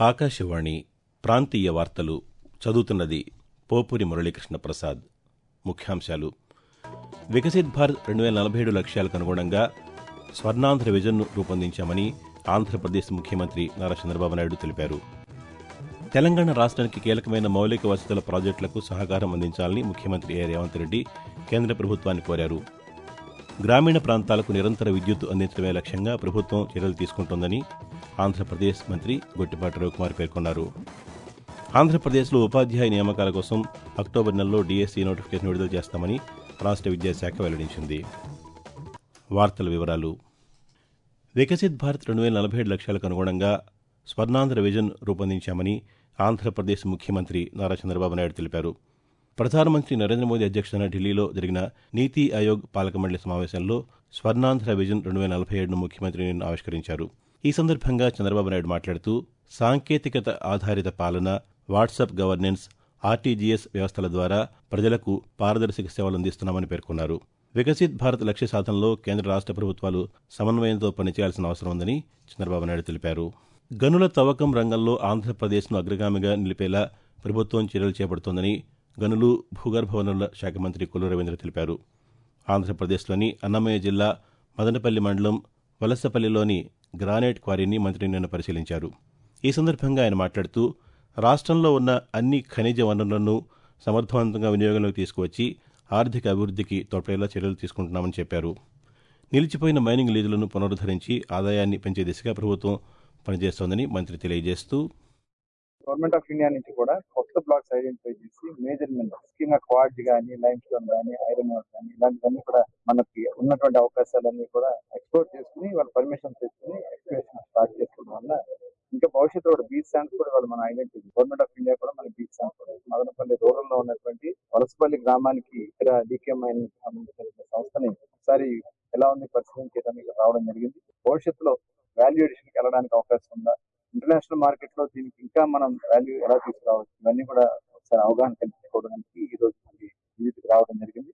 ఆకాశవాణి ప్రాంతీయ వార్తలు చదువుతున్నది పోపురి మురళీకృష్ణ ప్రసాద్ ముఖ్యాంశాలు వికసిత్ భారత్ రెండు వేల నలభై ఏడు లక్ష్యాలకు అనుగుణంగా స్వర్ణాంధ్ర విజన్ను రూపొందించామని ఆంధ్రప్రదేశ్ ముఖ్యమంత్రి నారా చంద్రబాబు నాయుడు తెలిపారు తెలంగాణ రాష్ట్రానికి కీలకమైన మౌలిక వసతుల ప్రాజెక్టులకు సహకారం అందించాలని ముఖ్యమంత్రి ఏ రేవంత్ రెడ్డి కేంద్ర ప్రభుత్వాన్ని కోరారు గ్రామీణ ప్రాంతాలకు నిరంతర విద్యుత్ అందించడమే లక్ష్యంగా ప్రభుత్వం చర్యలు తీసుకుంటోందని ఆంధ్రప్రదేశ్ మంత్రి గొట్టిపాటి రవికుమార్ పేర్కొన్నారు ఆంధ్రప్రదేశ్లో ఉపాధ్యాయ నియామకాల కోసం అక్టోబర్ నెలలో డీఎస్సీ నోటిఫికేషన్ విడుదల చేస్తామని రాష్ట్ర విద్యాశాఖ వెల్లడించింది వార్తల వివరాలు వికసిత్ భారత్ రెండు వేల నలభై ఏడు లక్ష్యాలకు అనుగుణంగా స్వర్ణాంధ్ర విజన్ రూపొందించామని ఆంధ్రప్రదేశ్ ముఖ్యమంత్రి నారా చంద్రబాబు నాయుడు తెలిపారు ప్రధానమంత్రి నరేంద్ర మోదీ అధ్యక్షతన ఢిల్లీలో జరిగిన నీతి ఆయోగ్ పాలక మండలి సమావేశంలో స్వర్ణాంధ్ర విజన్ రెండు వేల నలభై ఏడును ముఖ్యమంత్రి నిన్న ఆవిష్కరించారు ఈ సందర్భంగా చంద్రబాబు నాయుడు మాట్లాడుతూ సాంకేతికత ఆధారిత పాలన వాట్సాప్ గవర్నెన్స్ ఆర్టీజీఎస్ వ్యవస్థల ద్వారా ప్రజలకు పారదర్శక సేవలు అందిస్తున్నామని పేర్కొన్నారు వికసిత్ భారత్ లక్ష్య సాధనలో కేంద్ర రాష్ట్ర ప్రభుత్వాలు సమన్వయంతో పనిచేయాల్సిన అవసరం ఉందని చంద్రబాబు నాయుడు తెలిపారు గనుల తవ్వకం రంగంలో ఆంధ్రప్రదేశ్ను అగ్రగామిగా నిలిపేలా ప్రభుత్వం చర్యలు చేపడుతోందని గనులు భూగర్భ వనరుల శాఖ మంత్రి కొల్లు రవీంద్ర తెలిపారు ఆంధ్రప్రదేశ్లోని అన్నమయ్య జిల్లా మదనపల్లి మండలం వలసపల్లిలోని గ్రానైట్ క్వారీని మంత్రి నిన్న పరిశీలించారు ఈ సందర్భంగా ఆయన మాట్లాడుతూ రాష్ట్రంలో ఉన్న అన్ని ఖనిజ వనరులను సమర్థవంతంగా వినియోగంలోకి తీసుకువచ్చి ఆర్థిక అభివృద్ధికి తోడ్పడేలా చర్యలు తీసుకుంటున్నామని చెప్పారు నిలిచిపోయిన మైనింగ్ లీజులను పునరుద్దరించి ఆదాయాన్ని పెంచే దిశగా ప్రభుత్వం పనిచేస్తోందని మంత్రి తెలియజేస్తూ గవర్నమెంట్ ఆఫ్ ఇండియా నుంచి కూడా కొత్త బ్లాక్స్ ఐడెంటిఫై చేసి మేజర్ మినరల్స్ ముఖ్యంగా క్వాడ్జ్ కానీ లైమ్ స్టోన్ కానీ ఐరన్ కానీ ఇలాంటివన్నీ కూడా మనకి ఉన్నటువంటి అవకాశాలన్నీ కూడా ఎక్స్ప్లోర్ చేసుకుని వాళ్ళ పర్మిషన్ తీసుకుని ఎక్స్ప్లోరేషన్ స్టార్ట్ చేసుకోవడం వల్ల ఇంకా భవిష్యత్తు కూడా బీచ్ శాండ్స్ కూడా వాళ్ళు మన ఐడెంటిఫై గవర్నమెంట్ ఆఫ్ ఇండియా కూడా మన బీచ్ శాండ్స్ కూడా మదనపల్లి రూరల్ లో ఉన్నటువంటి వలసపల్లి గ్రామానికి ఇక్కడ డీకే మైన్ సంబంధించిన సంస్థని ఒకసారి ఎలా ఉంది పరిశీలించడానికి రావడం జరిగింది భవిష్యత్తులో వాల్యూ ఎడిషన్ కి వెళ్ళడానికి అవకాశం ఉందా ఇంటర్నేషనల్ మార్కెట్ లో దీనికి ఇంకా మనం వాల్యూ ఎలా తీసుకురావచ్చు ఇవన్నీ కూడా ఒకసారి అవగాహన కల్పించుకోవడానికి ఈ రోజు మనకి విజిట్కి రావడం జరిగింది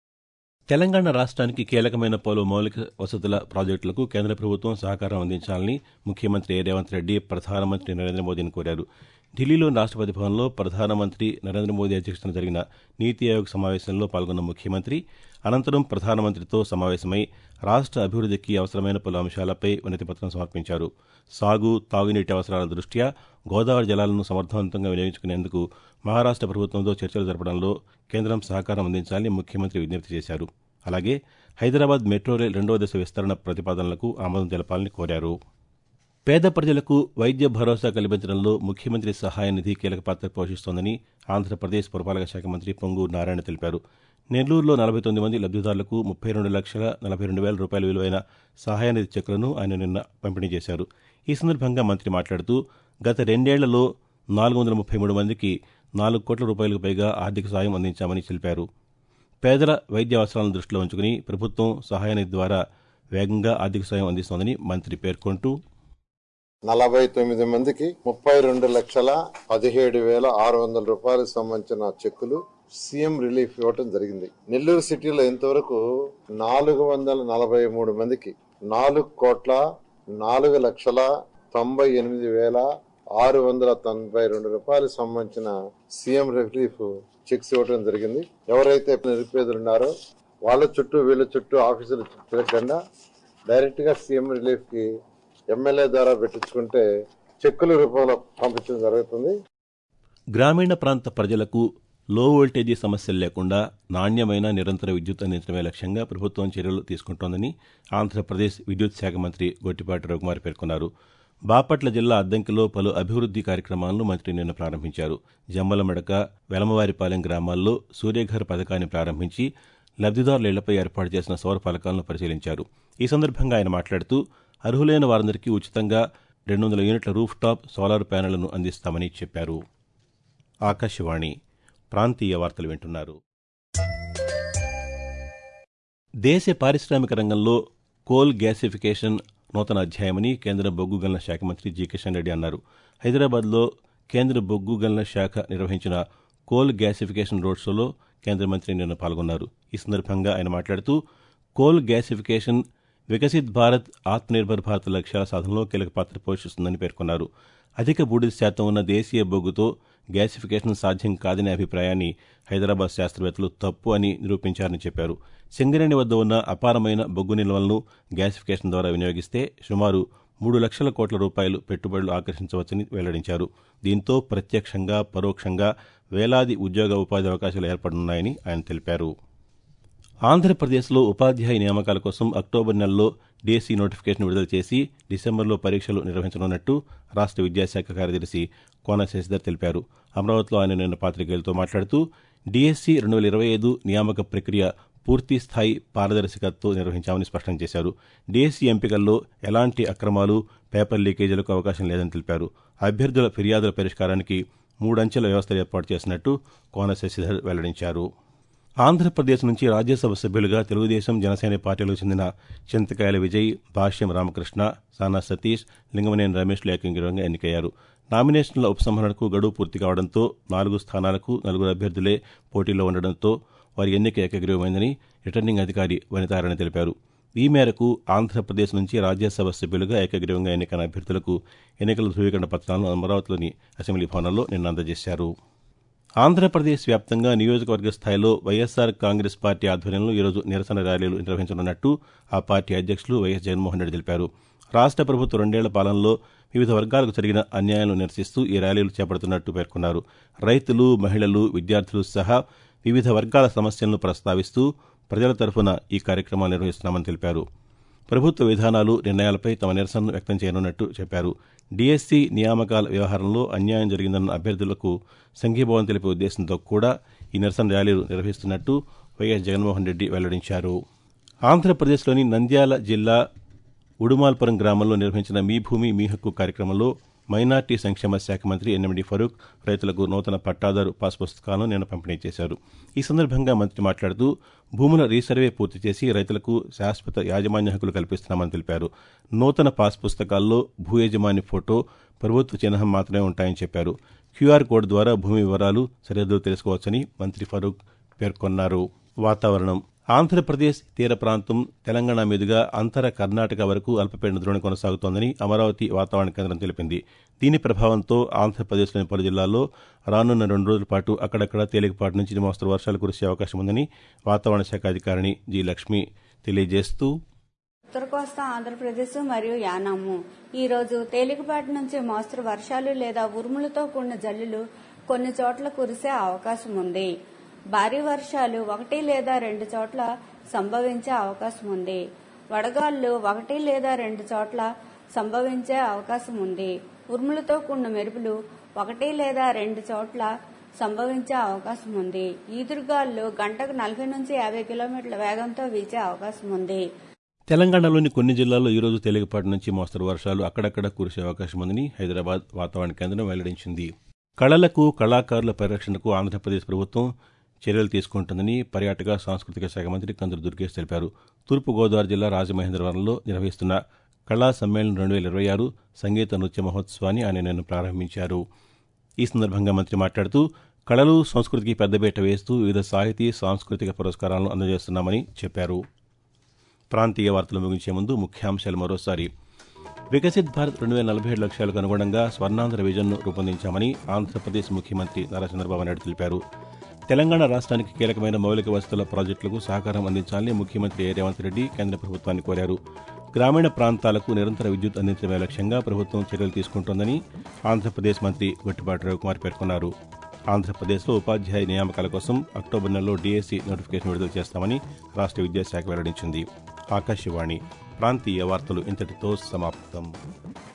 తెలంగాణ రాష్ట్రానికి కీలకమైన పలు మౌలిక వసతుల ప్రాజెక్టులకు కేంద్ర ప్రభుత్వం సహకారం అందించాలని ముఖ్యమంత్రి ఏ రేవంత్ రెడ్డి ప్రధానమంత్రి నరేంద్ర మోదీని కోరారు ఢిల్లీలోని రాష్ట్రపతి భవన్లో ప్రధానమంత్రి నరేంద్ర మోదీ అధ్యక్షతన జరిగిన నీతి ఆయోగ్ సమావేశంలో పాల్గొన్న ముఖ్యమంత్రి అనంతరం ప్రధానమంత్రితో సమావేశమై రాష్ట్ర అభివృద్ధికి అవసరమైన పలు అంశాలపై వినతిపత్రం సమర్పించారు సాగు తాగునీటి అవసరాల దృష్ట్యా గోదావరి జలాలను సమర్థవంతంగా వినియోగించుకునేందుకు మహారాష్ట్ర ప్రభుత్వంతో చర్చలు జరపడంలో కేంద్రం సహకారం అందించాలని ముఖ్యమంత్రి విజ్ఞప్తి చేశారు అలాగే హైదరాబాద్ మెట్రో రైల్ రెండో దశ విస్తరణ ప్రతిపాదనలకు ఆమోదం తెలపాలని కోరారు పేద ప్రజలకు వైద్య భరోసా కల్పించడంలో ముఖ్యమంత్రి సహాయ నిధి కీలక పాత్ర పోషిస్తోందని ఆంధ్రప్రదేశ్ పురపాలక శాఖ మంత్రి పొంగూరు నారాయణ తెలిపారు నెల్లూరులో నలభై తొమ్మిది మంది లబ్దిదారులకు ముప్పై రెండు లక్షల నలభై రెండు వేల రూపాయల విలువైన సహాయ నిధి చెక్కులను ఆయన నిన్న పంపిణీ చేశారు ఈ సందర్భంగా మంత్రి మాట్లాడుతూ గత రెండేళ్లలో నాలుగు వందల ముప్పై మూడు మందికి నాలుగు కోట్ల రూపాయలకు పైగా ఆర్థిక సాయం అందించామని తెలిపారు పేదల వైద్య అవసరాలను దృష్టిలో ఉంచుకుని ప్రభుత్వం సహాయ నిధి ద్వారా వేగంగా ఆర్థిక సాయం అందిస్తోందని మంత్రి పేర్కొంటూ నలభై తొమ్మిది మందికి ముప్పై రెండు లక్షల పదిహేడు వేల ఆరు వందల రూపాయలకు సంబంధించిన చెక్కులు సీఎం రిలీఫ్ ఇవ్వటం జరిగింది నెల్లూరు సిటీలో ఇంతవరకు నాలుగు వందల నలభై మూడు మందికి నాలుగు కోట్ల నాలుగు లక్షల తొంభై ఎనిమిది వేల ఆరు వందల తొంభై రెండు రూపాయలకు సంబంధించిన సీఎం రిలీఫ్ చెక్స్ ఇవ్వటం జరిగింది ఎవరైతే నిరుపేదలు ఉన్నారో వాళ్ళ చుట్టూ వీళ్ళ చుట్టూ ఆఫీసులు తిరగకుండా డైరెక్ట్ గా సీఎం రిలీఫ్ కి ఎమ్మెల్యే ద్వారా పెట్టించుకుంటే చెక్కుల రూపంలో పంపించడం జరుగుతుంది గ్రామీణ ప్రాంత ప్రజలకు లో వోల్టేజీ సమస్యలు లేకుండా నాణ్యమైన నిరంతర విద్యుత్ అందించడమే లక్ష్యంగా ప్రభుత్వం చర్యలు తీసుకుంటోందని ఆంధ్రప్రదేశ్ విద్యుత్ శాఖ మంత్రి గొట్టిపాటి రఘుమార్ పేర్కొన్నారు బాపట్ల జిల్లా అద్దంకిలో పలు అభివృద్ది కార్యక్రమాలను మంత్రి నిన్న ప్రారంభించారు జమ్మలమడక వెలమవారిపాలెం గ్రామాల్లో సూర్యఘర్ పథకాన్ని ప్రారంభించి లబ్దిదారుల ఇళ్లపై ఏర్పాటు చేసిన సౌర ఫలకాలను పరిశీలించారు ఈ సందర్భంగా ఆయన మాట్లాడుతూ అర్హులైన వారందరికీ ఉచితంగా రెండు వందల యూనిట్ల రూఫ్ టాప్ సోలార్ ప్యానెళ్లను అందిస్తామని చెప్పారు ఆకాశవాణి ప్రాంతీయ వార్తలు వింటున్నారు దేశ పారిశ్రామిక రంగంలో కోల్ గ్యాసిఫికేషన్ నూతన అధ్యాయమని కేంద్ర బొగ్గు గనుల శాఖ మంత్రి జి కిషన్ రెడ్డి అన్నారు హైదరాబాద్లో కేంద్ర బొగ్గు గనుల శాఖ నిర్వహించిన కోల్ గ్యాసిఫికేషన్ రోడ్ షోలో కేంద్ర మంత్రి నిన్న పాల్గొన్నారు ఈ సందర్భంగా ఆయన మాట్లాడుతూ కోల్ గ్యాసిఫికేషన్ వికసిత్ భారత్ ఆత్మనిర్భర్ భారత్ లక్ష్యాల సాధనలో కీలక పాత్ర పోషిస్తుందని పేర్కొన్నారు అధిక బూడిద శాతం ఉన్న దేశీయ బొగ్గుతో గ్యాసిఫికేషన్ సాధ్యం కాదనే అభిప్రాయాన్ని హైదరాబాద్ శాస్త్రవేత్తలు తప్పు అని నిరూపించారని చెప్పారు సింగరేణి వద్ద ఉన్న అపారమైన బొగ్గు నిల్వలను గ్యాసిఫికేషన్ ద్వారా వినియోగిస్తే సుమారు మూడు లక్షల కోట్ల రూపాయలు పెట్టుబడులు ఆకర్షించవచ్చని వెల్లడించారు దీంతో ప్రత్యక్షంగా పరోక్షంగా వేలాది ఉద్యోగ ఉపాధి అవకాశాలు ఏర్పడనున్నాయని ఆయన తెలిపారు ఆంధ్రప్రదేశ్లో ఉపాధ్యాయ నియామకాల కోసం అక్టోబర్ నెలలో డీఎస్సీ నోటిఫికేషన్ విడుదల చేసి డిసెంబర్లో పరీక్షలు నిర్వహించనున్నట్టు రాష్ట్ర విద్యాశాఖ కార్యదర్శి కోన శశిధర్ తెలిపారు అమరావతిలో ఆయన నిన్న పాతికేయులతో మాట్లాడుతూ డీఎస్సీ రెండు వేల ఇరవై ఐదు నియామక ప్రక్రియ పూర్తి స్థాయి పారదర్శకతతో నిర్వహించామని స్పష్టం చేశారు డీఎస్సీ ఎంపికల్లో ఎలాంటి అక్రమాలు పేపర్ లీకేజీలకు అవకాశం లేదని తెలిపారు అభ్యర్థుల ఫిర్యాదుల పరిష్కారానికి మూడంచెల వ్యవస్థ ఏర్పాటు చేసినట్టు కోన శశిధర్ వెల్లడించారు ఆంధ్రప్రదేశ్ నుంచి రాజ్యసభ సభ్యులుగా తెలుగుదేశం జనసేన పార్టీలకు చెందిన చింతకాయల విజయ్ భాష్యం రామకృష్ణ సానా సతీష్ లింగమనేని రమేష్లు ఏకంగిరంగా ఎన్నికయ్యారు నామినేషన్ల ఉపసంహరణకు గడువు పూర్తి కావడంతో నాలుగు స్థానాలకు నలుగురు అభ్యర్థులే పోటీలో ఉండడంతో వారి ఎన్నిక ఏకగ్రీవమైందని రిటర్నింగ్ అధికారి వనితారాయణ తెలిపారు ఈ మేరకు ఆంధ్రప్రదేశ్ నుంచి రాజ్యసభ సభ్యులుగా ఏకగ్రీవంగా ఎన్నికైన అభ్యర్థులకు ఎన్నికల ధృవీకరణ పత్రాలను అమరావతిలోని అసెంబ్లీ భవనంలో నిన్న అందజేశారు ఆంధ్రప్రదేశ్ వ్యాప్తంగా నియోజకవర్గ స్థాయిలో వైఎస్సార్ కాంగ్రెస్ పార్టీ ఆధ్వర్యంలో ఈరోజు నిరసన ర్యాలీలు నిర్వహించనున్నట్టు ఆ పార్టీ అధ్యక్షులు వైఎస్ జగన్మోహన్ రెడ్డి తెలిపారు రాష్ట్ర ప్రభుత్వం రెండేళ్ల పాలనలో వివిధ వర్గాలకు జరిగిన అన్యాయాలను నిరసిస్తూ ఈ ర్యాలీలు చేపడుతున్నట్టు పేర్కొన్నారు రైతులు మహిళలు విద్యార్థులు సహా వివిధ వర్గాల సమస్యలను ప్రస్తావిస్తూ ప్రజల తరఫున ఈ కార్యక్రమాలు నిర్వహిస్తున్నామని తెలిపారు ప్రభుత్వ విధానాలు నిర్ణయాలపై తమ నిరసనను వ్యక్తం చేయనున్నట్టు చెప్పారు డీఎస్సీ నియామకాల వ్యవహారంలో అన్యాయం జరిగిందన్న అభ్యర్థులకు సంఘీభావం తెలిపే ఉద్దేశంతో కూడా ఈ నిరసన ర్యాలీలు నిర్వహిస్తున్నట్టు వైఎస్ జగన్మోహన్ రెడ్డి వెల్లడించారు ఆంధ్రప్రదేశ్లోని నంద్యాల జిల్లా ఉడుమాల్పురం గ్రామంలో నిర్వహించిన మీ భూమి మీ హక్కు కార్యక్రమంలో మైనార్టీ సంక్షేమ శాఖ మంత్రి ఎన్ఎండి ఫరూక్ రైతులకు నూతన పట్టాదారు పాస్ పుస్తకాలను నిన్న పంపిణీ చేశారు ఈ సందర్భంగా మంత్రి మాట్లాడుతూ భూముల రీసర్వే పూర్తి చేసి రైతులకు శాశ్వత యాజమాన్య హక్కులు కల్పిస్తున్నామని తెలిపారు నూతన పాస్ పుస్తకాల్లో భూ యజమాని ఫోటో ప్రభుత్వ చిహ్నం మాత్రమే ఉంటాయని చెప్పారు క్యూఆర్ కోడ్ ద్వారా భూమి వివరాలు సరిహద్దులు తెలుసుకోవచ్చని మంత్రి ఫరూక్ పేర్కొన్నారు వాతావరణం ఆంధ్రప్రదేశ్ తీర ప్రాంతం తెలంగాణ మీదుగా అంతర కర్ణాటక వరకు అల్పపీడన ద్రోణి కొనసాగుతోందని అమరావతి వాతావరణ కేంద్రం తెలిపింది దీని ప్రభావంతో ఆంధ్రప్రదేశ్లోని పలు జిల్లాల్లో రానున్న రెండు రోజుల పాటు అక్కడక్కడ తేలికపాటి నుంచి మోస్తరు వర్షాలు కురిసే అవకాశం ఉందని వాతావరణ శాఖ అధికారిణి జి లక్ష్మి తెలియజేస్తూ ఉత్తర కోస్తా ఆంధ్రప్రదేశ్ మరియు యానాము ఈ రోజు తేలికపాటి నుంచి మోస్తరు వర్షాలు లేదా ఉరుములతో కూడిన జల్లులు కొన్ని చోట్ల కురిసే అవకాశం ఉంది భారీ వర్షాలు ఒకటి లేదా రెండు చోట్ల సంభవించే అవకాశం ఉంది వడగాళ్లు ఒకటి లేదా రెండు చోట్ల సంభవించే అవకాశం ఉంది ఉరుములతో కూడిన మెరుపులు ఒకటి లేదా రెండు చోట్ల సంభవించే అవకాశం ఉంది ఈదురుగాళ్లు గంటకు నలభై నుంచి యాభై కిలోమీటర్ల వేగంతో వీచే అవకాశం ఉంది తెలంగాణలోని కొన్ని జిల్లాల్లో ఈరోజు తేలికపాటి నుంచి మోస్తరు వర్షాలు అక్కడక్కడ కురిసే అవకాశం ఉందని హైదరాబాద్ వాతావరణ కేంద్రం వెల్లడించింది కళలకు కళాకారుల పరిరక్షణకు ఆంధ్రప్రదేశ్ ప్రభుత్వం చర్యలు తీసుకుంటుందని పర్యాటక సాంస్కృతిక శాఖ మంత్రి కందులు దుర్గేష్ తెలిపారు తూర్పుగోదావరి జిల్లా రాజమహేంద్రవరంలో నిర్వహిస్తున్న కళా సమ్మేళనం రెండు వేల ఇరవై ఆరు సంగీత నృత్య మహోత్సవాన్ని ఆయన నిన్న ప్రారంభించారు ఈ సందర్భంగా మంత్రి మాట్లాడుతూ కళలు సంస్కృతికి పెద్దపీట వేస్తూ వివిధ సాహితీ సాంస్కృతిక పురస్కారాలను అందజేస్తున్నామని చెప్పారు ప్రాంతీయ వార్తలు ముగించే ముందు ముఖ్యాంశాలు మరోసారి వికసిత్ భారత్ రెండు వేల నలభై ఏడు లక్ష్యాలకు అనుగుణంగా స్వర్ణాంధ్ర విజన్ను రూపొందించామని ఆంధ్రప్రదేశ్ ముఖ్యమంత్రి నారా చంద్రబాబు నాయుడు తెలిపారు తెలంగాణ రాష్ట్రానికి కీలకమైన మౌలిక వసతుల ప్రాజెక్టులకు సహకారం అందించాలని ముఖ్యమంత్రి ఏ రేవంత్ రెడ్డి కేంద్ర ప్రభుత్వాన్ని కోరారు గ్రామీణ ప్రాంతాలకు నిరంతర విద్యుత్ అందించడమే లక్ష్యంగా ప్రభుత్వం చర్యలు తీసుకుంటోందని ఆంధ్రప్రదేశ్ మంత్రి గొట్టిపాటి రవికుమార్ పేర్కొన్నారు ఆంధ్రప్రదేశ్లో ఉపాధ్యాయ నియామకాల కోసం అక్టోబర్ నెలలో డీఎస్సీ నోటిఫికేషన్ విడుదల చేస్తామని రాష్ట్ర విద్యాశాఖ వెల్లడించింది ఆకాశవాణి ప్రాంతీయ వార్తలు ఇంతటితో సమాప్తం